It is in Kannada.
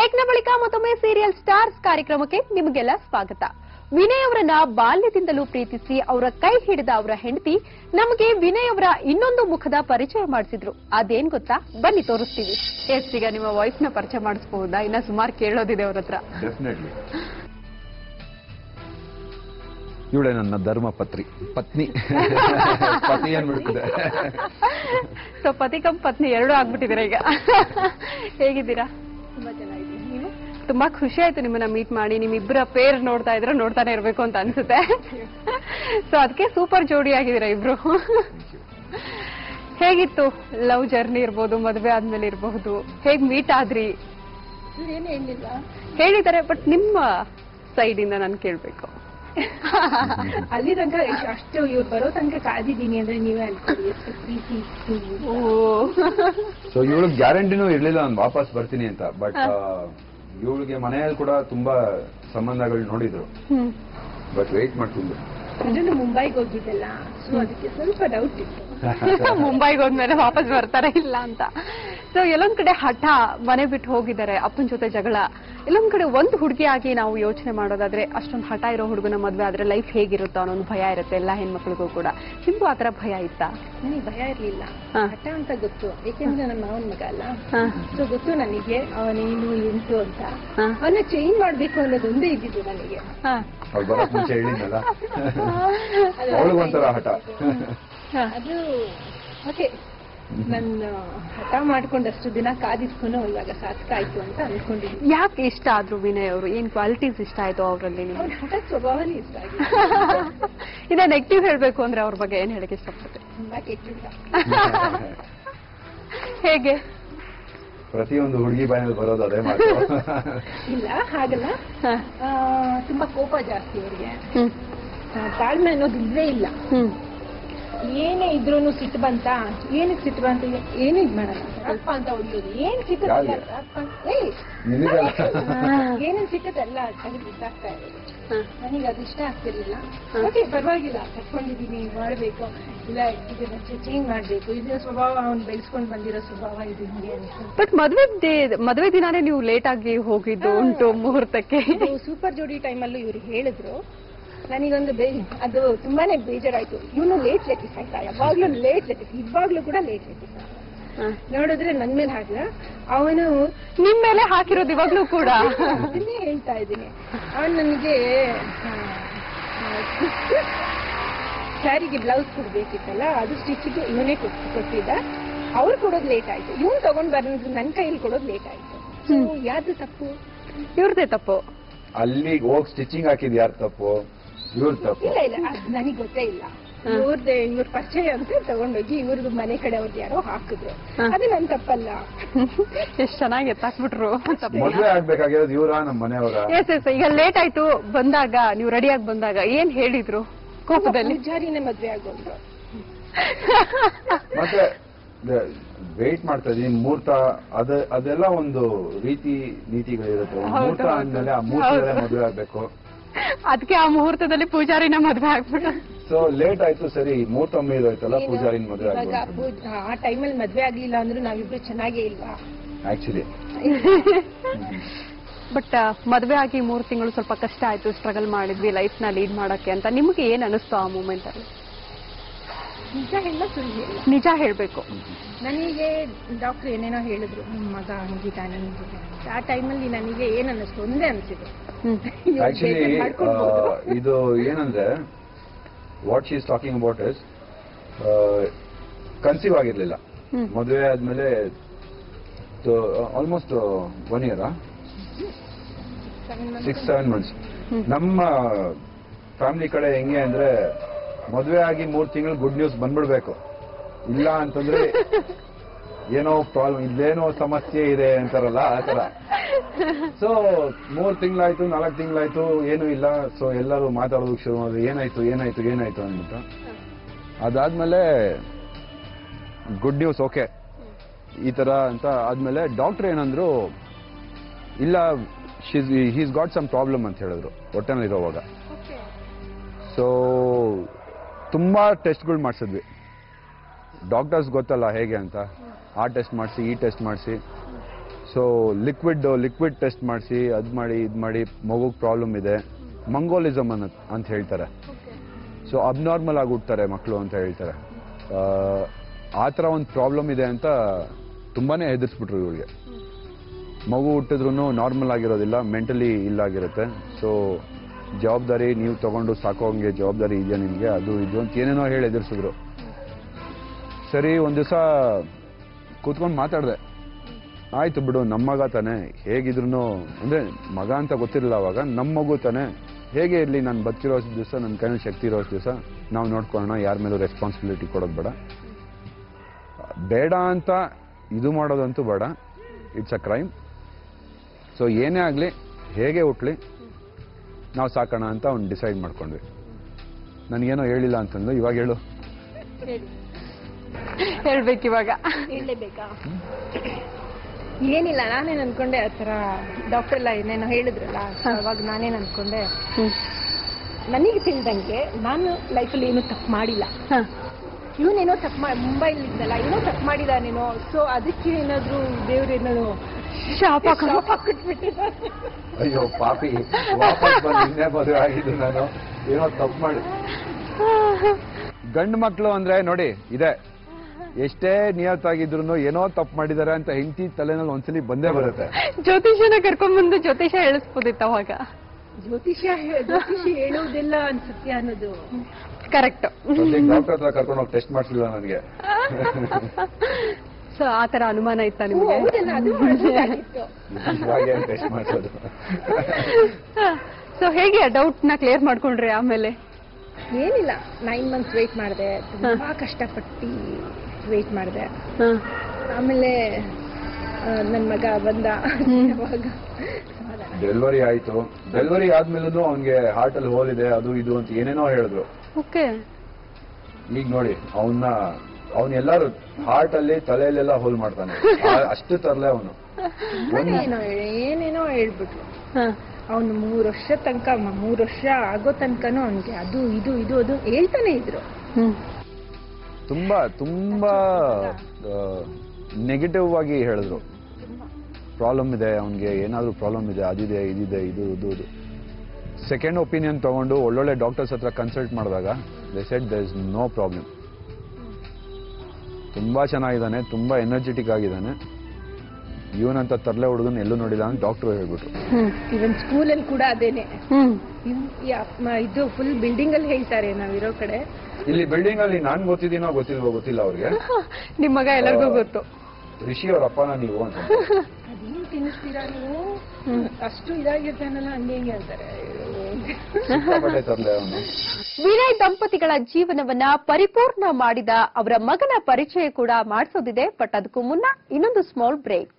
ಬ್ರೇಕ್ನ ಬಳಿಕ ಮತ್ತೊಮ್ಮೆ ಸೀರಿಯಲ್ ಸ್ಟಾರ್ಸ್ ಕಾರ್ಯಕ್ರಮಕ್ಕೆ ನಿಮಗೆಲ್ಲ ಸ್ವಾಗತ ವಿನಯ್ ಅವರನ್ನ ಬಾಲ್ಯದಿಂದಲೂ ಪ್ರೀತಿಸಿ ಅವರ ಕೈ ಹಿಡಿದ ಅವರ ಹೆಂಡತಿ ನಮಗೆ ವಿನಯ್ ಅವರ ಇನ್ನೊಂದು ಮುಖದ ಪರಿಚಯ ಮಾಡಿಸಿದ್ರು ಅದೇನ್ ಗೊತ್ತಾ ಬನ್ನಿ ತೋರಿಸ್ತೀವಿ ಎಸ್ ಈಗ ನಿಮ್ಮ ವೈಫ್ ನ ಪರಿಚಯ ಮಾಡಿಸಬಹುದಾ ಇನ್ನ ಸುಮಾರು ಕೇಳೋದಿದೆ ಅವ್ರ ಹತ್ರ ಡೆಫಿನೆಟ್ಲಿ ಇವಳೆ ನನ್ನ ಧರ್ಮ ಪತ್ರಿ ಪತ್ನಿ ಪತಿ ಅನ್ಬಿಡ್ತಿದೆ ಸೊ ಪತಿ ಕಮ್ ಪತ್ನಿ ಎರಡೂ ಆಗ್ಬಿಟ್ಟಿದ್ದೀರಾ ಈಗ ಹೇಗಿದ್ದೀರಾ ತುಂಬಾ ಚೆನ್ನಾಗಿದೆ ನೀವು ತುಂಬಾ ಖುಷಿ ಆಯ್ತು ನಿಮ್ಮನ್ನ ಮೀಟ್ ಮಾಡಿ ನಿಮ್ಮಿಬ್ಬರ ಪೇರ್ ನೋಡ್ತಾ ಇದ್ರೆ ನೋಡ್ತಾನೆ ಇರ್ಬೇಕು ಅಂತ ಅನ್ಸುತ್ತೆ ಸೊ ಅದಕ್ಕೆ ಸೂಪರ್ ಜೋಡಿ ಆಗಿದ್ದೀರಾ ಇಬ್ರು ಹೇಗಿತ್ತು ಲವ್ ಜರ್ನಿ ಇರ್ಬೋದು ಮದ್ವೆ ಆದ್ಮೇಲೆ ಇರಬಹುದು ಹೇಗ್ ಮೀಟ್ ಆದ್ರಿ ಏನು ಹೇಳಿಲ್ಲ ಹೇಳಿದ್ದಾರೆ ಬಟ್ ನಿಮ್ಮ ಸೈಡ್ ಇಂದ ನಾನು ಕೇಳ್ಬೇಕು ಅಲ್ಲಿ ತನಕ ಅಷ್ಟು ಇವ್ರು ಬರೋ ತನಕ ಕಾದಿದ್ದೀನಿ ಅಂದ್ರೆ ನೀವೇ ಅನ್ಕೊಳ್ಳಿ ಎಷ್ಟು ಪ್ರೀತಿ ಇತ್ತು ಓ ಅಂತ. ಸೊ ಇವಳಿಗೆ ಗ್ಯಾರಂಟಿನೂ ಇರ್ಲಿಲ್ಲ ನಾನು ವಾಪಸ್ ಬರ್ತೀನಿ ಅಂತ ಬಟ್ ಇವಳಿಗೆ ಮನೆಯಲ್ಲಿ ಕೂಡ ತುಂಬಾ ಸಂಬಂಧಗಳು ನೋಡಿದ್ರು ಹ್ಮ್ ಬಟ್ ವೆಯ್ಟ್ ಮಾಡ್ತಿದ್ರು ಅದನ್ನು ಮುಂಬೈಗೆ ಹೋಗಿದ್ದಲ್ಲ ಸೊ ಅದಕ್ಕೆ ಸ್ವಲ್ಪ ಡೌಟ್ ಇತ್ತು ಮುಂಬೈಗೆ ಹೋದ್ಮೇಲೆ ವಾಪಸ್ ಬರ್ತಾರ ಇಲ್ಲ ಅಂತ ಸೊ ಎಲ್ಲೊಂದ್ ಕಡೆ ಹಠ ಮನೆ ಬಿಟ್ಟು ಹೋಗಿದ್ದಾರೆ ಅಪ್ಪನ ಜೊತೆ ಜಗಳ ಎಲ್ಲೊಂದ್ ಕಡೆ ಒಂದು ಹುಡುಗಿ ಆಗಿ ನಾವು ಯೋಚನೆ ಮಾಡೋದಾದ್ರೆ ಅಷ್ಟೊಂದು ಹಠ ಇರೋ ಹುಡುಗನ ಮದ್ವೆ ಆದ್ರೆ ಲೈಫ್ ಹೇಗಿರುತ್ತೋ ಅನ್ನೋ ಒಂದು ಭಯ ಇರುತ್ತೆ ಎಲ್ಲಾ ಹೆಣ್ಮಕ್ಳಿಗೂ ಕೂಡ ನಿಮ್ಗೂ ಆತರ ಭಯ ಇತ್ತಾ ನನಗೆ ಭಯ ಇರ್ಲಿಲ್ಲ ಹಾ. ಹಠ ಅಂತ ಗೊತ್ತು ಏಕೆಂದ್ರೆ ನಮ್ಮ ಮಾವನ ಮಗ ಅಲ್ಲ ಹಾ. ಸೊ ಗೊತ್ತು ನನಗೆ ಅವನೇನು ಎಂಟು ಅಂತ ಹಾ. ಅವನ್ನ ಚೇಂಜ್ ಮಾಡ್ಬೇಕು ಅನ್ನೋದೊಂದೇ ಇದ್ದಿದ್ದು ನನಗೆ ಹಾ. ಅವ್ಳು ಬರೋಕ್ ಮುಂಚೆ ಹೇಳಿದ್ನಲ್ಲ ಅದು ಅವಳಿಗೊಂಥರ ಹಠ ಹಾ. ಅದು ಓಕೆ ನನ್ನ ಹಠ ಮಾಡ್ಕೊಂಡಷ್ಟು ದಿನ ಕಾದಿಸ್ಕೊಂಡು ಇವಾಗ ಸಾರ್ಥಕ ಆಯ್ತು ಅಂತ ಅನ್ಕೊಂಡಿದ್ದೀನಿ ಯಾಕೆ ಇಷ್ಟ ಆದ್ರು ವಿನಯ್ ಅವರು ಏನ್ ಕ್ವಾಲಿಟೀಸ್ ಇಷ್ಟ ಆಯ್ತು ಅವರಲ್ಲಿ ಅವ್ರ ನಿಮ್ಗೆ ಹಠ ಸ್ವಭಾವನೇ ಇಷ್ಟ ಆಗಿದೆ ಇನ್ನ ನೆಗೆಟಿವ್ ಹೇಳ್ಬೇಕು ಅಂದ್ರೆ ಅವ್ರ ಬಗ್ಗೆ ಏನ್ ಹೇಳಕ್ ಇಷ್ಟಪಡ್ತೀವಿ ತುಂಬಾ ಕೆಟ್ಟಿಲ್ಲ ಹೇಗೆ ಪ್ರತಿಯೊಂದು ಹುಡುಗಿ ಬಾಯಲ್ಲಿ ಬರೋದು ಅದೇ ಮಾತು ಇಲ್ಲ ಹಾಗಲ್ಲ ಹಾ. ಆ, ತುಂಬಾ ಕೋಪ ಜಾಸ್ತಿ ಅವ್ರಿಗೆ ಹ್ಮ್ ಆ, ತಾಳ್ಮೆ ಅನ್ನೋದು ಇಲ್ಲೇ ಇಲ್ಲ ಹ್ಮ್ ಏನೇ ಇದ್ರೂನು ಸಿಟ್ಟು ಬಂತ ಏನಕ್ಕೆ ಸಿಟ್ಟು ಬಂತ ಏನು ಇದ್ ಮಾಡಲ್ಲ ಅಪ್ಪ ಅಂತ ಹೊಡಿಯೋದು ಏನ್ ಸಿಕ್ಕದಲ್ಲ ಯಾರಿಗೆ? ಅಪ್ಪ ಏಯ್ ನಿನಗಲ್ಲ ಏನೇನ್ ಸಿಕ್ಕದಲ್ಲ ತೆಗೆದು ಬಿಸಾಕ್ತಾ ಇರೋದು ಹಾ. ನನಗೆ ಅದು ಇಷ್ಟ ಆಗ್ತಿರ್ಲಿಲ್ಲ ಹಾ. ಓಕೆ ಪರವಾಗಿಲ್ಲ ಕಟ್ಕೊಂಡಿದೀನಿ ಮಾಡ್ಬೇಕು ಇಲ್ಲ ಇದನ್ನ ಚೇಂಜ್ ಮಾಡ್ಬೇಕು ಇದನ್ನ ಸ್ವಭಾವ ಅವ್ನು ಬೆಳೆಸ್ಕೊಂಡ್ ಬಂದಿರೋ ಸ್ವಭಾವ ಇದು ಹಿಂಗೆ ಅಂತ ಬಟ್ ಮದ್ವೆ ಡೇ- ಮದ್ವೆ ದಿನಾನೇ ನೀವು ಲೇಟ್ ಆಗಿ ಹೋಗಿದ್ದು ಉಂಟು ಮುಹೂರ್ತಕ್ಕೆ ಇದು ಸೂಪರ್ ಜೋಡಿ ಟೈಮಲ್ಲೂ ಇವ್ರು ಹೇಳಿದ್ರು ನನಗೊಂದು ಬೇ ಅದು ತುಂಬಾನೇ ಬೇಜಾರಾಯ್ತು ಇವನು ಲೇಟ್ ಲೆಟಿಸ್ ಆಯ್ತಾ ಯಾವಾಗ್ಲೂ ಲೇಟ್ ಲೆಟಿಸ್ ಇವಾಗ್ಲೂ ಕೂಡ ಲೇಟ್ ಲೆಟಿಸ್ ಹ. ನೋಡಿದ್ರೆ ನನ್ ಮೇಲೆ ಹಾಕ್ಲ ಅವನು ನಿಮ್ ಮೇಲೆ ಹಾಕಿರೋದು ಇವಾಗ್ಲೂ ಕೂಡ ಅದನ್ನೇ ಹೇಳ್ತಾ ಇದ್ದೀನಿ ಅವನು ನನಗೆ ಸ್ಯಾರಿಗೆ ಬ್ಲೌಸ್ ಕೊಡ್ಬೇಕಿತ್ತಲ್ಲ ಅದು ಸ್ಟಿಚ್ಗೆ ಇವನೇ ಕೊಟ್ಟು ಕೊಟ್ಟಿದ್ದ ಅವ್ರು ಕೊಡೋದು ಲೇಟ್ ಆಯ್ತು ಇವ್ನು ತಗೊಂಡ್ ಬರೋದು ನನ್ನ ಕೈಯಲ್ಲಿ ಕೊಡೋದು ಲೇಟ್ ಆಯ್ತು ಸೊ ಯಾವ್ದು ತಪ್ಪು ಇವ್ರದೇ ತಪ್ಪು ಅಲ್ಲಿ ಹೋಗಿ ಸ್ಟಿಚಿಂಗ್ ಹಾಕಿದ್ ಯಾರು ತಪ್ಪು ಇವ್ರ ತಪ್ಪು ಇಲ್ಲ ಇಲ್ಲ ಅದು ನನಗೆ ಗೊತ್ತೇ ಇಲ್ಲ ಇವ್ರದ್ದೇ ಇವ್ರ ಪರಿಚಯ ಅಂತ ತಗೊಂಡೋಗಿ ಇವ್ರದ್ದು ಮನೆ ಕಡೆ ಅವ್ರದ್ದು ಯಾರೋ ಹಾಕಿದ್ರು ಹ. ಅದು ನನ್ ತಪ್ಪಲ್ಲ ಎಷ್ಟ್ ಚೆನ್ನಾಗಿ ಎತ್ತಾಕ್ಬಿಟ್ರು ಮದ್ವೆ ಆಗ್ಬೇಕಾಗಿರೋದು ಇವ್ರ ನಮ್ಮ ಮನೆಯವರ ಎಸ್ ಎಸ್ ಈಗ ಲೇಟ್ ಆಯ್ತು ಬಂದಾಗ ನೀವು ರೆಡಿಯಾಗಿ ಬಂದಾಗ ಏನ್ ಹೇಳಿದ್ರು ಕೋಪದಲ್ಲಿ ಪೂಜಾರಿನೇ ಮದ್ವೆ ಆಗೋದು ಮತ್ತೆ ವೇಟ್ ಮಾಡ್ತಾ ಇದೀನಿ ಮುಹೂರ್ತ ಅದ ಅದೆಲ್ಲ ಒಂದು ರೀತಿ ನೀತಿಗಳಿರುತ್ತೆ ಒಂದು ಹೌದು, ಮುಹೂರ್ತ ಹೌದು. ಅಂದ್ಮೇಲೆ ಆ ಮುಹೂರ್ತದಲ್ಲೇ ಹೌದು. ಮದುವೆ ಆಗ್ಬೇಕು ಅದಕ್ಕೆ ಆ ಮುಹೂರ್ತದಲ್ಲಿ ಪೂಜಾರಿನ ಮದ್ವೆ ಆಗ್ಬಿಟ್ಟು ಸೊ ಲೇಟ್ ಆಯ್ತು ಸರಿ ಮುಹೂರ್ತ ಮೀರೋಯ್ತಲ್ಲ ಏನು, ಪೂಜಾರಿನ ಮದುವೆ ಇವಾಗ ಆಗ್ಬೋದು ಪೂಜ್- ಆ ಟೈಮಲ್ಲಿ ಮದ್ವೆ ಆಗ್ಲಿಲ್ಲ ಅಂದ್ರೂ ನಾವಿಬ್ರು ಚೆನ್ನಾಗೇ ಇಲ್ವಾ ಆಕ್ಚುಲಿ ಬಟ್ ಮದ್ವೆ ಆಗಿ ಮೂರ್ ತಿಂಗಳು ಸ್ವಲ್ಪ ಕಷ್ಟ ಆಯ್ತು ಸ್ಟ್ರಗಲ್ ಮಾಡಿದ್ವಿ ಲೈಫ್ ನ ಲೀಡ್ ಮಾಡಕ್ಕೆ ಅಂತ ನಿಮ್ಗೆ ಏನ್ ಅನಿಸ್ತು ಆ ಮೂಮೆಂಟ್ ಅಲ್ಲಿ ನಿಜ ಹೇಳ ಸುಳ್ಳು ಹೇಳ ನಿಜ ಹೇಳ್ಬೇಕು ನನಗೆ ಡಾಕ್ಟರ್ ಏನೇನೋ ಹೇಳಿದ್ರು ನಿಮ್ಮ ಮಗ ಹಂಗಿದ್ದಾನೆ ಹಿಂಗಿದ್ದಾನೆ ಅಂತ. ಆ ಟೈಮಲ್ಲಿ ನನಗೆ ಏನ್ ಅನ್ನಿಸ್ತು ಒಂದೇ ಅನ್ಸಿದೆ ಹ್ಮ್ ಇವ್ರು ಆಕ್ಚುಲಿ ಬೇಕಾದ್ರೆ ಮಾಡ್ಕೊಳ್ಬೋದು. ಇದು ಏನಂದ್ರೆ what she is talking about is conceive ಆಗಿರ್ಲಿಲ್ಲ ಹ್ಮ್. ಮದುವೆ ಆದ್ಮೇಲೆ almost one year Seven months six seven months hmm. ನಮ್ಮ ಫ್ಯಾಮಿಲಿ ಕಡೆ ಹೆಂಗೆ ಅಂದ್ರೆ ಮದುವೆ ಆಗಿ ಮೂರ್ ತಿಂಗಳು ಗುಡ್ ನ್ಯೂಸ್ ಬಂದ್ಬಿಡ್ಬೇಕು ಇಲ್ಲ ಅಂತಂದ್ರೆ ಏನೋ ಪ್ರಾಬ್ಲಮ್ ಇಲ್ಲೇನೋ ಸಮಸ್ಯೆ ಇದೆ ಅಂತಾರಲ್ಲ ಆ ತರ ಸೊ ಮೂರ್ ತಿಂಗಳಾಯ್ತು ನಾಲ್ಕು ತಿಂಗಳಾಯ್ತು ಏನು ಇಲ್ಲ ಸೊ ಎಲ್ಲರೂ ಮಾತಾಡೋದಕ್ಕೆ ಶುರು ಮಾಡಿದ್ರು ಏನಾಯ್ತು ಏನಾಯ್ತು ಏನಾಯ್ತು ಅಂದ್ಬಿಟ್ಟು ಅದಾದ್ಮೇಲೆ ಗುಡ್ ನ್ಯೂಸ್ ಓಕೆ ಈ ತರ ಅಂತ ಆದ್ಮೇಲೆ ಡಾಕ್ಟರ್ ಏನಂದ್ರು ಇಲ್ಲ ಹೀಸ್ ಗಾಟ್ ಸಮ್ ಪ್ರಾಬ್ಲಮ್ ಅಂತ ಹೇಳಿದ್ರು ಹೊಟ್ಟೆನಲ್ಲಿ ಇರೋವಾಗ ಸೊ ತುಂಬಾ ಟೆಸ್ಟ್ಗಳು ಮಾಡಿಸಿದ್ವಿ ಡಾಕ್ಟರ್ಸ್ ಗೊತ್ತಲ್ಲ ಹೇಗೆ ಅಂತ ಆ ಟೆಸ್ಟ್ ಮಾಡಿಸಿ ಈ ಟೆಸ್ಟ್ ಮಾಡಿಸಿ ಸೊ ಲಿಕ್ವಿಡ್ ಲಿಕ್ವಿಡ್ ಟೆಸ್ಟ್ ಮಾಡಿಸಿ ಅದ್ ಮಾಡಿ ಇದ್ ಮಾಡಿ ಮಗುಗ್ ಪ್ರಾಬ್ಲಮ್ ಇದೆ ಮಂಗೋಲಿಸಮ್ ಅನ್ನ ಅಂತ ಹೇಳ್ತಾರೆ ಸೊ ಅಬ್ನಾರ್ಮಲ್ ಆಗಿ ಹುಟ್ತಾರೆ ಮಕ್ಕಳು ಅಂತ ಹೇಳ್ತಾರೆ ಆ, ಆ ಥರ ಒಂದು ಪ್ರಾಬ್ಲಮ್ ಇದೆ ಅಂತ ತುಂಬಾನೇ ಹೆದರ್ಸ್ಬಿಟ್ರು ಇವ್ರಿಗೆ ಮಗು ಹುಟ್ಟಿದ್ರು ನಾರ್ಮಲ್ ಆಗಿರೋದಿಲ್ಲ ಮೆಂಟಲಿ ಇಲ್ಲಾಗಿರುತ್ತೆ ಸೊ ಜವಾಬ್ದಾರಿ ನೀವು ತಗೊಂಡು ಸಾಕೋಂಗೆ ಜವಾಬ್ದಾರಿ ಇದೆಯಾ ನಿಮಗೆ ಅದು ಇದು ಅಂತ ಏನೇನೋ ಹೇಳಿ ಎದುರಿಸಿದ್ರು ಸರಿ ಒಂದ್ ದಿವಸ ಕೂತ್ಕೊಂಡು ಮಾತಾಡಿದೆ ಆಯ್ತು ಬಿಡು ನಮ್ಮ ಮಗ ತಾನೆ ಹೇಗಿದ್ರು ಅಂದ್ರೆ ಮಗ ಅಂತ ಗೊತ್ತಿರಲಿಲ್ಲ ಅವಾಗ ನಮ್ಮ ಮಗು ತಾನೆ ಹೇಗೆ ಇರಲಿ ನಾನು ಬದುಕಿರೋ ದಿವಸ ನನ್ನ ಕೈಯಲ್ಲಿ ಶಕ್ತಿ ಇರೋ ದಿವಸ ನಾವು ನೋಡ್ಕೊಳ್ಳೋಣ ಯಾರ ಮೇಲೂ ರೆಸ್ಪಾನ್ಸಿಬಿಲಿಟಿ ಕೊಡೋದು ಬೇಡ ಬೇಡ ಅಂತ ಇದು ಮಾಡೋದಂತೂ ಬೇಡ ಇಟ್ಸ್ ಅ ಕ್ರೈಮ್ ಸೊ ಏನೇ ಆಗಲಿ ಹೇಗೆ ಹುಟ್ಲಿ ನಾವು ಸಾಕೋಣ ಅಂತ ಅವ್ನು ಡಿಸೈಡ್ ಮಾಡ್ಕೊಂಡ್ವಿ ನನಗೇನೋ ಹೇಳಿಲ್ಲ ಅಂತಂದು ಇವಾಗ ಹೇಳು ಹೇಳ್ಬೇಕು ಇವಾಗ ಹೇಳಲೇಬೇಕಾ ಏನಿಲ್ಲ ನಾನೇನ್ ಅನ್ಕೊಂಡೆ ಆ ಥರ ಡಾಕ್ಟರ್ ಎಲ್ಲ ಏನೇನೋ ಹೇಳಿದ್ರಲ್ಲ ಅವಾಗ ನಾನೇನ್ ಅನ್ಕೊಂಡೆ ಹ್ಮ್. ನನಗೆ ತಿಳಿದಂಗೆ ನಾನು ಲೈಫಲ್ಲಿ ಏನೂ ತಪ್ಪು ಮಾಡಿಲ್ಲ ಹ. ಇವನೇನೋ ತಪ್ಪು ಮಾಡಿ ಮುಂಬೈಲಿ ಇದ್ದಲ್ಲ ಏನೋ ತಪ್ಪು ಮಾಡಿದಾನೇನೋ ಸೊ ಅದಕ್ಕೆ ಏನಾದ್ರು ದೇವ್ರೇನೋ ಶಾಪ ಕೊಡು. ಶಾಪ ಕೊಟ್ಬಿಟ್ಟಿದ್ದಾರೆ ಅಯ್ಯೋ ಪಾಪಿ ವಾಪಸ್ ಬಂದು ಇನ್ನೇ ಮದುವೆ ಆಗಿದ್ದು ನಾನು ಏನೋ ತಪ್ಪು ಮಾಡಿ ಗಂಡು ಮಕ್ಕಳು ಅಂದ್ರೆ ನೋಡಿ ಇದೆ ಎಷ್ಟೇ ನಿಯತ್ತಾಗಿದ್ರು ಏನೋ ತಪ್ಪು ಮಾಡಿದ್ದಾರೆ ಅಂತ ಹೆಂಡತಿ ತಲೆನಲ್ಲಿ ಒಂದ್ಸಲಿ ಬಂದೇ ಬರುತ್ತೆ ಜ್ಯೋತಿಷನ ಕರ್ಕೊಂಡ್ಬಂದು ಜ್ಯೋತಿಷ ಹೇಳಿಸ್ಬೋದಿತ್ತು ಅವಾಗ ಜ್ಯೋತಿಷ್ಯ ಹೇ- ಜ್ಯೋತಿಷಿ ಹೇಳೋದಿಲ್ಲ ಅನ್ಸುತ್ತೆ ಅನ್ನೋದು ಕರೆಕ್ಟ್ ಡಾಕ್ಟರ್ ಹತ್ರ ಕರ್ಕೊಂಡು ಹೋಗಿ ಟೆಸ್ಟ್ ಮಾಡಿಸಿಲ್ಲ ನನಗೆ ಸೊ ಆ ತರ ಅನುಮಾನ ಇತ್ತ ಓ, ನಿಮಗೆ ಹೌದಲ್ಲ ಅದು ಮಾಡ್ಬೋದಾಗಿತ್ತು. ಇವಾಗ ಟೆಸ್ಟ್ ಮಾಡಿಸೋದು ಸೊ ಹೇಗೆ ಡೌಟ್ ನ ಕ್ಲಿಯರ್ ಮಾಡ್ಕೊಂಡ್ರಿ ಆಮೇಲೆ ಏನಿಲ್ಲ ನೈನ್ ಮಂತ್ಸ್ ವೇಟ್ ಮಾಡಿದೆ ತುಂಬಾ ಕಷ್ಟಪಟ್ಟು ವೇಟ್ ಮಾಡಿದೆ ಹ. ಆಮೇಲೆ ನನ್ನ ಮಗ ಬಂದ ಹ್ಮ್. ಅವಾಗ ಸಮಾಧಾನ ಡೆಲಿವರಿ ಆಯ್ತು ಡೆಲಿವರಿ ಆದ್ಮೇಲೂ ಅವ್ನಿಗೆ ಹಾರ್ಟ್ ಅಲ್ಲಿ ಹೋಲ್ ಇದೆ ಅದು ಇದು ಅಂತ ಏನೇನೋ ಹೇಳಿದ್ರು ಓಕೆ ಈಗ ನೋಡಿ ಅವನ್ನ ಅವನ್ ಎಲ್ಲಾರು ಹಾರ್ಟ್ ಅಲ್ಲಿ ತಲೆಯಲ್ಲೆಲ್ಲ ಹೋಲ್ ಮಾಡ್ತಾನೆ ಆ- ಅಷ್ಟು ತರಲೆ ಅವನು ಏನೇನೋ ಹೇಳಿ- ಏನೇನೋ ಹೇಳ್ಬಿಟ್ರು ಹ. ಅವನು ಮೂರು ವರ್ಷ ತನಕ ಮ- ಮೂರು ವರ್ಷ ಆಗೋ ತನಕನೂ ಅವನಿಗೆ ಅದು ಇದು ಇದು ಅದು ಹೇಳ್ತಾನೆ ಇದ್ರು ಹ್ಮ್ ತುಂಬಾ ತುಂಬಾ ನೆಗೆಟಿವ್ ಆಗಿ ಹೇಳಿದ್ರು ಪ್ರಾಬ್ಲಮ್ ಇದೆ ಅವನಿಗೆ ಏನಾದರೂ ಪ್ರಾಬ್ಲಮ್ ಇದೆ ಅದಿದೆ ಇದಿದೆ ಇದು ಇದು ಇದು ಸೆಕೆಂಡ್ ಒಪಿನಿಯನ್ ತಗೊಂಡು ಒಳ್ಳೊಳ್ಳೆ ಡಾಕ್ಟರ್ಸ್ ಹತ್ರ ಕನ್ಸಲ್ಟ್ ಮಾಡಿದಾಗ they said that is no problem ತುಂಬಾ ಚೆನ್ನಾಗಿದ್ದಾನೆ ತುಂಬಾ ಎನರ್ಜೆಟಿಕ್ ಆಗಿದ್ದಾನೆ ಇವನಂತ ತರಲೆ ಹುಡುಗನ ಎಲ್ಲೂ ನೋಡಿಲ್ಲ ಅಂತ ಡಾಕ್ಟರ್ ಹೇಳ್ಬಿಟ್ರು ಹ್ಮ್ ಇವನ್ ಸ್ಕೂಲಲ್ಲಿ ಕೂಡ ಅದೇನೆ ಹ್ಮ್ ಇವ್- ಯಾ- ಮ- ಇದು ಫುಲ್ ಬಿಲ್ಡಿಂಗ್ ಅಲ್ಲಿ ಹೇಳ್ತಾರೆ ನಾವಿರೋ ಕಡೆ ಇಲ್ಲಿ ಬಿಲ್ಡಿಂಗ್ ಅಲ್ಲಿ ನಾನ್ ಗೊತ್ತಿದ್ದೀನೋ ಗೊತ್ತಿಲ್ವೋ ಗೊತ್ತಿಲ್ಲ ಅವ್ರಿಗೆ ನಿಮ್ ಮಗ ಎಲ್ಲರಿಗೂ ಗೊತ್ತು ರಿಷಿ ಅವ್ರ ಅಪ್ಪನ ನೀವು ಅಂತ ಅದೇನ್ ತಿನ್ನಿಸ್ತೀರಾ ನೀವು ಹ್ಮ್. ಅಷ್ಟು ಇದಾಗಿರ್ತಾನಲ್ಲ ಹಂಗೆ ಹಿಂಗೆ ಅಂತಾರೆ ಸಿಕ್ಕಾಪಟ್ಟೆ ತರಲೆ ಅವನು ವಿನಯ್ ದಂಪತಿಗಳ ಜೀವನವನ್ನ ಪರಿಪೂರ್ಣ ಮಾಡಿದ ಅವರ ಮಗನ ಪರಿಚಯ ಕೂಡ ಮಾಡಿಸೋದಿದೆ ಬಟ್ ಅದಕ್ಕೂ ಮುನ್ನ ಇನ್ನೊಂದು ಸ್ಮಾಲ್ ಬ್ರೇಕ್